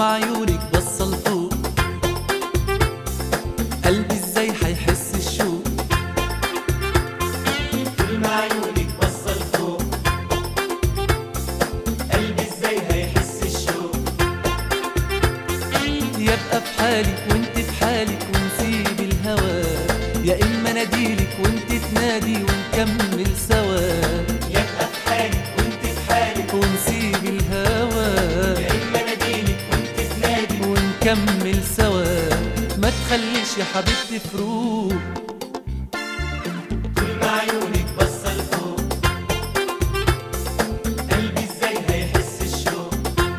ما عيونك بصل فوق قلبي ازاي حيحس الشوق كل ما عيونك بصل فوق قلبي ازاي هيحس الشوق يبقى في حالك وانت في حالك ونسيب الهوى يا اما ناديلك وانت تنادي ونكمل سوا يبقى في حالك وانت في حالك ونسيب الهوى يا اما ناديلك وانت تنادي ونكمل سوا ما تخليش يا حبيبتي فروق كل ما عيونك بصل فوق قلبي ازاي هيحس الشوق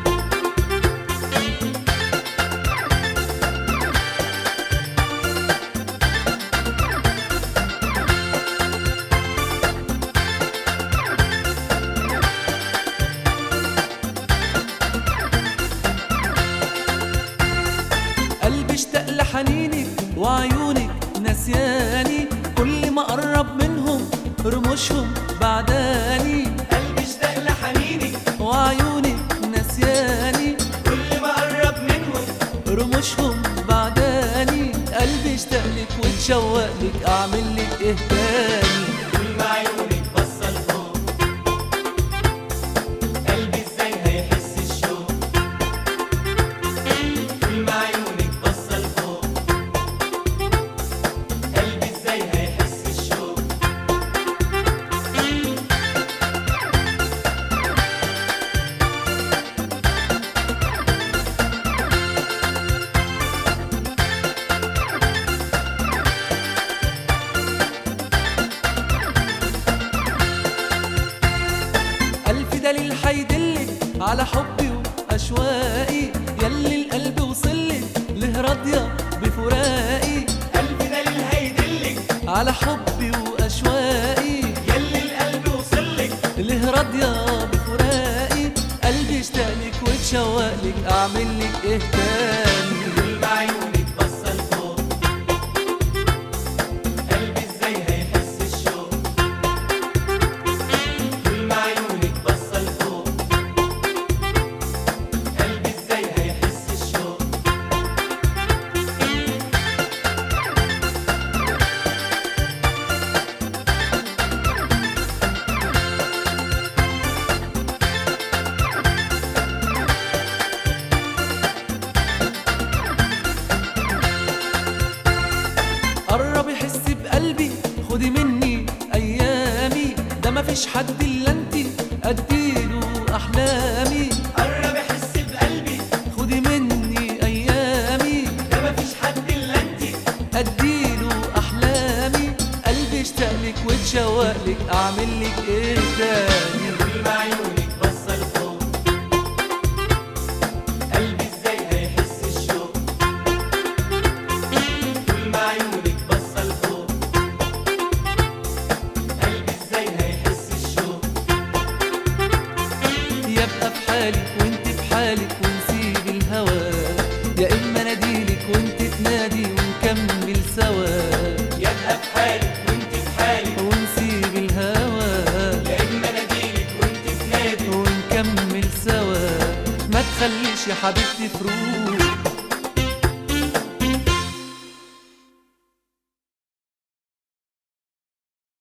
قلبي اشتاق لحنينك وعيونك نسياني كل ما قرب منهم رموشهم بعداني قلبي اشتاق لحنينك وعيونك نسياني كل ما قرب منهم رموشهم بعداني قلبي اشتاق لك واتشوق لك اعمل لك ايه تاني كل ما عيونك بصل فوق قلبي ازاي هيحس الشوق كل ما عيونك بصل فوق قلبي ازاي هيحس الشوق ألف دليل حيدلك على حبي وأشواقي يلي القلب وصلك له راضية بفراقي قلبي دليل هيدلك على حبي وأشواقي يلي القلب وصلك له راضية بفراقي قلبي اشتاقلك واتشوقلك أعمل لك إيه تاني كل ما عيونك بصل فوق قلبي ازاي هيحس الشوق كل ما عيونك بصل فوق قلبي ازاي هيحس الشوق قرب يحس بقلبي خدي مني أيامي ده مفيش حد إلا انتي أديله أحلامي قرب يحس بقلبي خدي مني أيامي ده مفيش حد الا انتي اديله احلامي قلبي اشتاقلك واتشوقلك اعمل لك ايه تاني كل ما عيونك بصل فوق قلبي ازاي هيحس الشوق كل ما عيونك بصل فوق قلبي ازاي هيحس الشوق يبقى في حالك وانت في حالك ونسيب الهوى يا اما ناديلك وانت تنادي ونكمل سوا يبقى في حالك وانت في حالك ونسيب الهوى يا اما ناديلك وانت تنادي ونكمل سوا ما تخليش يا حبيبتي فروق